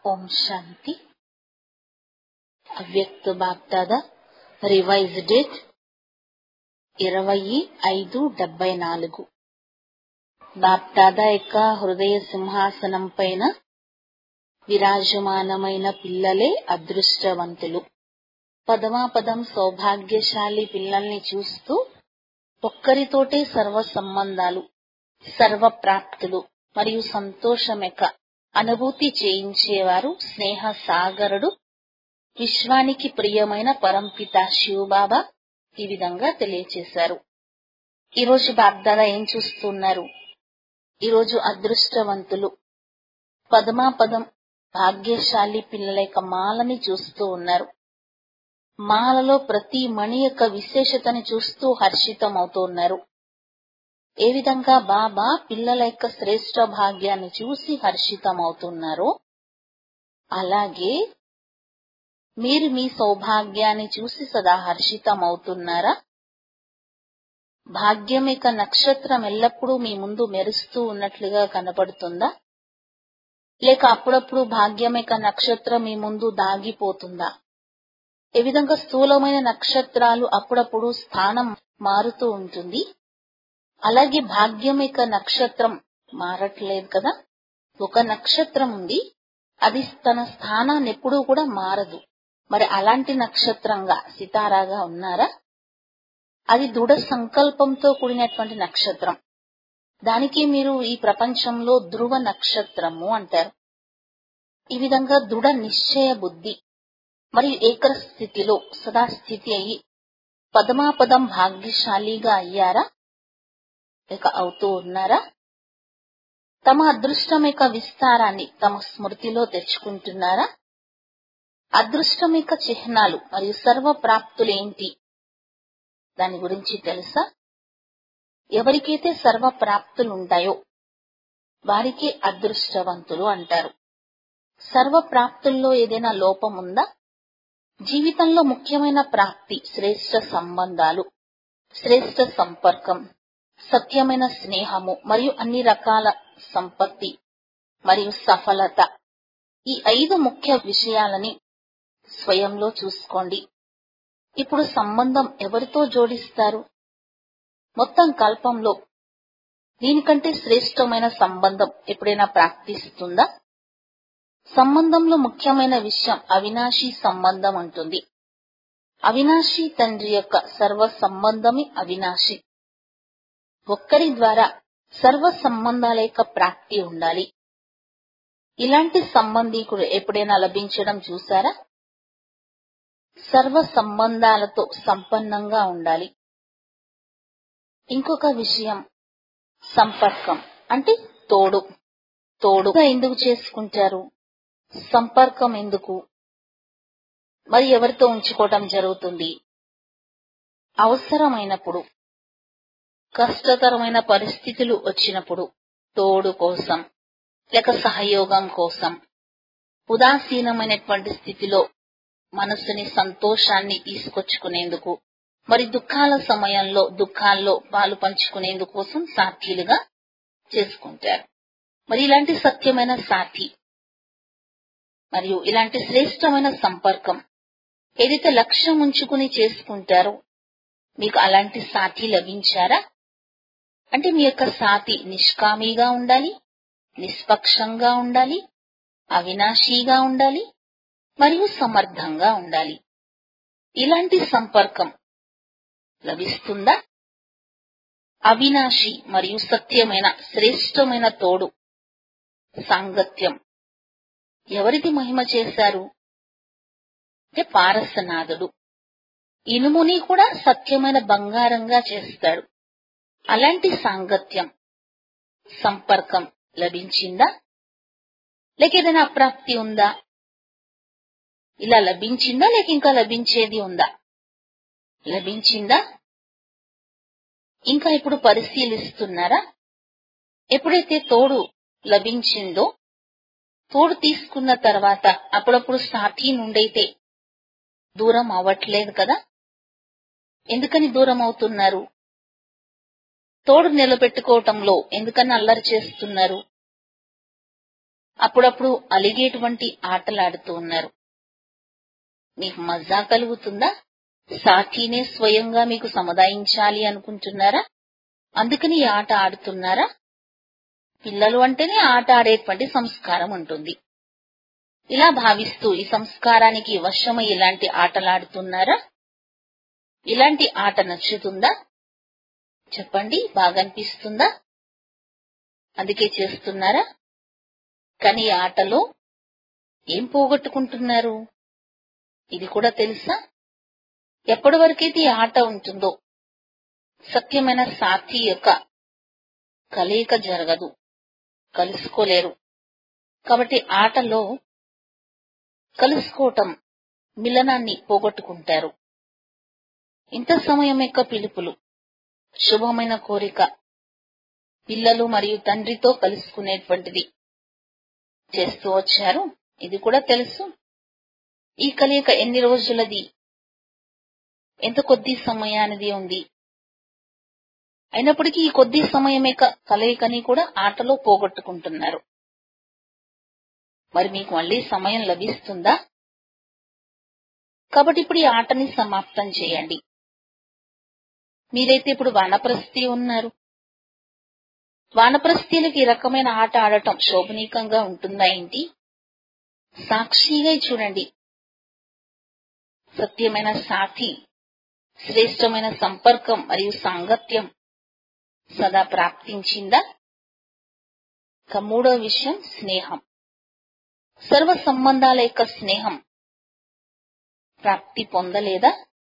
ఓం శాంతి అవ్యక్త BapDada revise date ఇరవై ఐదు డెబ్బై నాలుగు బాప్దాద యొక్క హృదయ సింహాసనం పైన విరాజమానమైన పిల్లలే అదృష్టవంతులు పదమాపదం సౌభాగ్యశాలి పిల్లల్ని చూస్తూ ఒక్కరితోటే సర్వ సంబంధాలు సర్వ ప్రాప్తులు మరియు సంతోషం యొక్క అనుభూతి చేయించేవారు స్నేహ సాగరుడు విశ్వానికి ప్రియమైన పరంపిత శివబాబా ఈ విధంగా తెలియచేశారు ఈరోజు బాగ్దాదా ఏం చూస్తున్నారు ఈరోజు అదృష్టవంతులు పదమాపదం భాగ్యశాలి పిల్లల యొక్క మాలని చూస్తూ ఉన్నారు మాలలో ప్రతి మణి యొక్క విశేషతని చూస్తూ హర్షితమవుతూ ఉన్నారు ఏ విధంగా బాబా పిల్లల యొక్క శ్రేష్ట భాగ్యాన్ని చూసి హర్షితమవుతున్నారో అలాగే మీరు మీ సౌభాగ్యాన్ని చూసి సదా హర్షితమవుతున్నారా భాగ్యం యొక్క నక్షత్రం ఎల్లప్పుడూ మీ ముందు మెరుస్తూ ఉన్నట్లుగా కనపడుతుందా లేక అప్పుడప్పుడు భాగ్యం యొక్క నక్షత్రం మీ ముందు దాగిపోతుందా ఏ విధంగా స్థూలమైన నక్షత్రాలు అప్పుడప్పుడు స్థానం మారుతూ ఉంటుంది అలాగే భాగ్యం యొక్క నక్షత్రం మారట్లేదు కదా ఒక నక్షత్రం ఉంది అది తన స్థానాన్ని ఎప్పుడూ కూడా మారదు మరి అలాంటి నక్షత్రంగా సితారాగా ఉన్నారా అది దృఢ సంకల్పంతో కూడినటువంటి నక్షత్రం దానికి మీరు ఈ ప్రపంచంలో ధ్రువ నక్షత్రము అంటారు ఈ విధంగా దృఢ నిశ్చయ బుద్ధి మరియు ఏకర స్థితిలో సదాస్థితి అయ్యి పదమాపదం భాగ్యశాలిగా అయ్యారా లేక అవుతూ ఉన్నారా తమ అదృష్టం యొక్క విస్తారాన్ని తమ స్మృతిలో తెచ్చుకుంటున్నారా అదృష్టం యొక్క చిహ్నాలు మరియు సర్వ ప్రాప్తులేంటి దాని గురించి తెలుసా ఎవరికైతే సర్వ ప్రాప్తులు ఉంటాయో వారికి అదృష్టవంతులు అంటారు సర్వ ప్రాప్తుల్లో ఏదైనా లోపం ఉందా జీవితంలో ముఖ్యమైన ప్రాప్తి శ్రేష్ట సంబంధాలు శ్రేష్ట సంపర్కం సత్యమైన స్నేహము మరియు అన్ని రకాల సంపత్తి మరియు సఫలత ఈ ఐదు ముఖ్య విషయాలని స్వయంలో చూసుకోండి ఇప్పుడు సంబంధం ఎవరితో జోడిస్తారు మొత్తం కల్పంలో దీనికంటే శ్రేష్టమైన సంబంధం ఎప్పుడైనా ప్రాప్తిస్తుందా సంబంధంలో ముఖ్యమైన విషయం అవినాశీ సంబంధం అంటుంది అవినాశి తండ్రి యొక్క సర్వ సంబంధమే అవినాశి ఒక్కరి ద్వారా సర్వ సంబంధాల యొక్క ప్రాప్తి ఉండాలి ఇలాంటి సంబంధీకుడు ఎప్పుడైనా లభించడం చూసారా సర్వ సంబంధాలతో సంపన్నంగా ఉండాలి ఇంకొక విషయం సంపర్కం అంటే తోడు తోడుగా ఎందుకు చేసుకుంటారు సంపర్కం ఎందుకు మరి ఎవరితో ఉంచుకోవటం జరుగుతుంది అవసరమైనప్పుడు కష్టతరమైన పరిస్థితులు వచ్చినప్పుడు తోడు కోసం లేక సహయోగం కోసం ఉదాసీనమైనటువంటి స్థితిలో మనసుని సంతోషాన్ని తీసుకొచ్చుకునేందుకు మరి దుఃఖాల సమయంలో దుఃఖాల్లో పాలు పంచుకునేందుకు కోసం సాక్షులుగా చేసుకుంటారు మరి ఇలాంటి సత్యమైన సాథి మరియు ఇలాంటి శ్రేష్టమైన సంపర్కం ఏదైతే లక్ష్యం ఉంచుకుని చేసుకుంటారో మీకు అలాంటి సాథి లభించారా అంటే మీ యొక్క సాతి నిష్కామిగా ఉండాలి నిష్పక్షంగా ఉండాలి అవినాశీగా ఉండాలి మరియు సమర్థంగా ఉండాలి ఇలాంటి సంపర్కం లభిస్తుందా అవినాశి మరియు సత్యమైన శ్రేష్టమైన తోడు సాంగత్యం ఎవరిది మహిమ చేశారు అంటే పారసనాథుడు ఇనుముని కూడా సత్యమైన బంగారంగా చేస్తాడు అలాంటి సాంగత్యం సంపర్కం లభించిందా లేక ఏదైనా అప్రాప్తి ఉందా ఇలా లభించిందా లేక ఇంకా లభించేది ఉందా లభించిందా ఇంకా ఇప్పుడు పరిశీలిస్తున్నారా ఎప్పుడైతే తోడు లభించిందో తోడు తీసుకున్న తర్వాత అప్పుడప్పుడు సాథీ నుండైతే దూరం అవ్వట్లేదు కదా ఎందుకని దూరం అవుతున్నారు తోడు నిలబెట్టుకోవటంలో ఎందుకని అల్లరి చేస్తున్నారు అప్పుడప్పుడు అలిగేటువంటి ఆటలాడుతూ ఉన్నారు మీకు మజా కలుగుతుందా సాక్షినే స్వయంగా మీకు సముదాయించాలి అనుకుంటున్నారా అందుకని ఈ ఆట ఆడుతున్నారా పిల్లలు అంటేనే ఆట ఆడేటువంటి సంస్కారం ఉంటుంది ఇలా భావిస్తూ ఈ సంస్కారానికి వశమై ఇలాంటి ఆటలాడుతున్నారా ఇలాంటి ఆట నచ్చుతుందా చెప్పండి బాగా అనిపిస్తుందా అందుకే చేస్తున్నారా కానీ ఈ ఆటలో ఏం పోగొట్టుకుంటున్నారు ఇది కూడా తెలుసా ఎప్పటి వరకైతే ఈ ఆట ఉంటుందో సత్యమైన సాక్షి యొక్క కలయిక జరగదు కలుసుకోలేరు కాబట్టి ఆటలో కలుసుకోవటం మిలనాన్ని పోగొట్టుకుంటారు ఇంత సమయం యొక్క పిలుపులు శుభమైన కోరిక పిల్లలు మరియు తండ్రితో కలుసుకునేటువంటిది చేస్తూ వచ్చారు ఇది కూడా తెలుసు ఈ కలయిక ఎన్ని రోజులది ఎంత కొద్ది సమయానిది ఉంది అయినప్పటికీ ఈ కొద్ది సమయం యొక్క కలయికని కూడా ఆటలో పోగొట్టుకుంటున్నారు మరి మీకు మళ్ళీ సమయం లభిస్తుందా కాబట్టి ఇప్పుడు ఈ ఆటని సమాప్తం చేయండి మీరైతే ఇప్పుడు వానప్రస్థి ఉన్నారు వానప్రస్థీలకు ఈ రకమైన ఆట ఆడటం శోభనీకంగా ఉంటుందా ఏంటి సాక్షిగా చూడండి సత్యమైన సాక్షి శ్రేష్టమైన సంపర్కం మరియు సాంగత్యం సదా ప్రాప్తించిందా ఇక మూడో విషయం స్నేహం సర్వ సంబంధాల యొక్క స్నేహం ప్రాప్తి పొందలేదా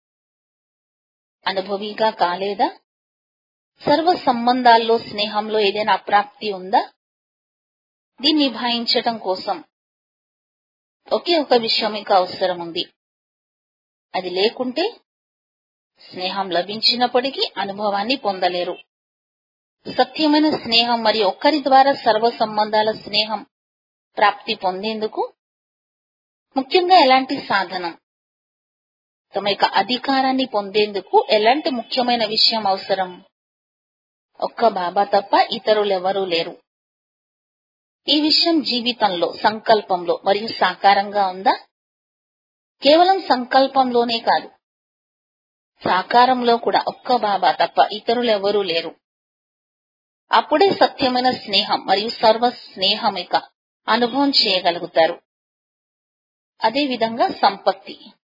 అనుభవిగా కాలేదా సర్వ సంబంధాల్లో స్నేహంలో ఏదైనా అప్రాప్తి ఉందా దీన్ని నిభాయించటం కోసం ఒకే ఒక విషయం ఇక అవసరం ఉంది అది లేకుంటే స్నేహం లభించినప్పటికీ అనుభవాన్ని పొందలేరు సత్యమైన స్నేహం మరియు ఒక్కరి ద్వారా సర్వ సంబంధాల స్నేహం ప్రాప్తి పొందేందుకు ముఖ్యంగా ఎలాంటి సాధనం తమ యొక్క అధికారాన్ని పొందేందుకు ఎలాంటి ముఖ్యమైన విషయం అవసరం ఒక్క బాబా తప్ప ఇతరులెవరూ లేరు ఈ విషయం జీవితంలో సంకల్పంలో మరియు సాకారంగా ఉందా కేవలం సంకల్పంలోనే కాదు సాకారంలో కూడా ఒక్క బాబా తప్ప ఇతరులెవరూ లేరు అప్పుడే సత్యమైన స్నేహం మరియు సర్వ స్నేహం యొక్క అనుభవం చేయగలుగుతారు అదేవిధంగా సంపత్తి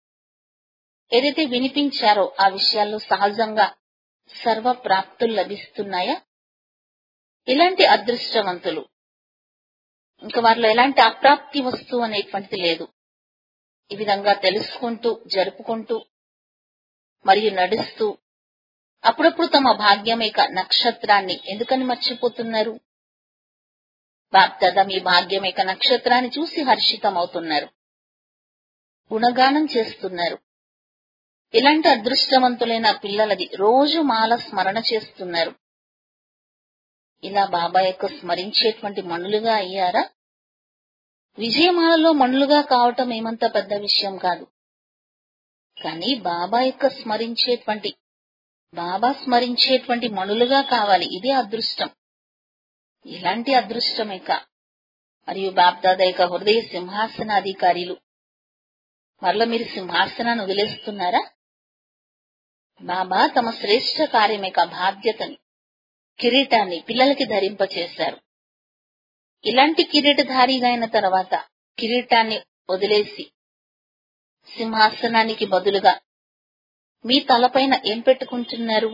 ఏదైతే వినిపించారో ఆ విషయాల్లో సహజంగా సర్వ ప్రాప్తులు లభిస్తున్నాయా ఇలాంటి అదృష్టవంతులు ఇంకా వారిలో ఎలాంటి అప్రాప్తి వస్తువు అనేటువంటిది లేదు ఈ విధంగా తెలుసుకుంటూ జరుపుకుంటూ మరియు నడుస్తూ అప్పుడప్పుడు తమ భాగ్యం యొక్క నక్షత్రాన్ని ఎందుకని మర్చిపోతున్నారు బాప్దాద మీ భాగ్యం యొక్క నక్షత్రాన్ని చూసి హర్షితమవుతున్నారు గుణగానం చేస్తున్నారు ఇలాంటి అదృష్టవంతులైన పిల్లలది రోజు మాల స్మరణ చేస్తున్నారు ఇలా బాబా యొక్క స్మరించేటువంటి మనులుగా అయ్యారా విజయమాలలో మనులుగా కావటం ఏమంత పెద్ద విషయం కాదు కానీ బాబా యొక్క స్మరించేటువంటి బాబా స్మరించేటువంటి మనులుగా కావాలి ఇదే అదృష్టం ఇలాంటి అదృష్టమేక మరియు బాబ్దాదా యొక్క హృదయ సింహాసనాధికారులు మరల మీరు సింహాసనాన్ని వదిలేస్తున్నారా బాబా తమ శ్రేష్ఠ కార్యం యొక్క బాధ్యతని కిరీటాన్ని పిల్లలకి ధరింపచేశారు ఇలాంటి కిరీటధారిగా అయిన తర్వాత కిరీటాన్ని వదిలేసి సింహాసనానికి బదులుగా మీ తలపైన ఏం పెట్టుకుంటున్నారు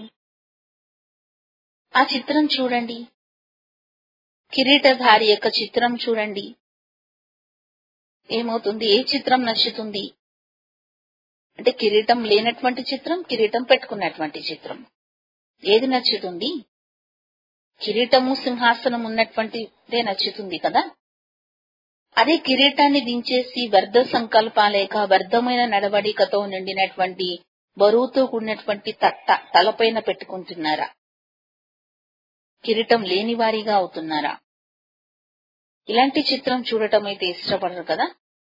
ఆ చిత్రం చూడండి కిరీటధారి యొక్క చిత్రం చూడండి ఏమవుతుంది ఏ చిత్రం నచ్చుతుంది అంటే కిరీటం లేనటువంటి చిత్రం కిరీటం పెట్టుకున్నటువంటి చిత్రం ఏది నచ్చుతుంది కిరీటము సింహాసనం ఉన్నటువంటిదే నచ్చుతుంది కదా అదే కిరీటాన్ని దించేసి వ్యర్థ సంకల్పాలేక వ్యర్థమైన నడవడికతో నిండినటువంటి బరువుతో కూడినటువంటి తట్ట తలపైన పెట్టుకుంటున్నారా కిరీటం లేని వారిగా అవుతున్నారా ఇలాంటి చిత్రం చూడటం అయితే ఇష్టపడరు కదా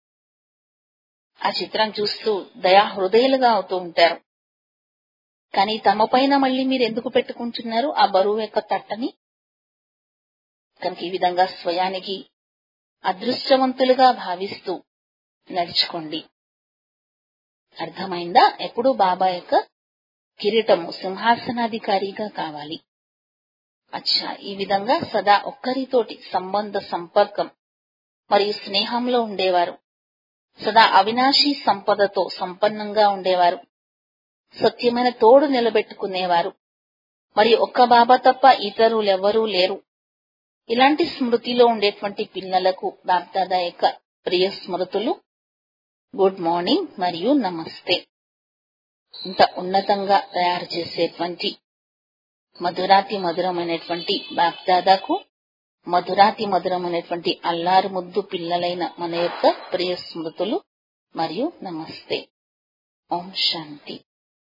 ఆ చిత్రం చూస్తూ దయా హృదయాలుగా అవుతూ ఉంటారు కానీ తమ పైన మళ్ళీ మీరు ఎందుకు పెట్టుకుంటున్నారు ఆ బరువు యొక్క తట్టని కనుక ఈ విధంగా స్వయానికి అదృష్టవంతులుగా భావిస్తూ నడుచుకోండి అర్థమైందా ఎప్పుడు బాబా యొక్క కిరీటము సింహాసనాధికారిగా కావాలి అచ్చా ఈ విధంగా సదా ఒక్కరితోటి సంబంధ సంపర్కం మరియు స్నేహంలో ఉండేవారు సదా అవినాశీ సంపదతో సంపన్నంగా ఉండేవారు సత్యమైన తోడు నిలబెట్టుకునేవారు మరియు ఒక్క బాబా తప్ప ఇతరులెవ్వరూ లేరు ఇలాంటి స్మృతిలో ఉండేటువంటి పిల్లలకు బాప్దాదా యొక్క ప్రియ స్మృతులు గుడ్ మార్నింగ్ మరియు నమస్తే ఇంత ఉన్నతంగా తయారు చేసేటువంటి మధురాతి మధురమైనటువంటి బాప్దాదాకు మధురాతి మధురమైనటువంటి అల్లారు ముద్దు పిల్లలైన మన యొక్క ప్రియ స్మృతులు మరియు నమస్తే ఓం శాంతి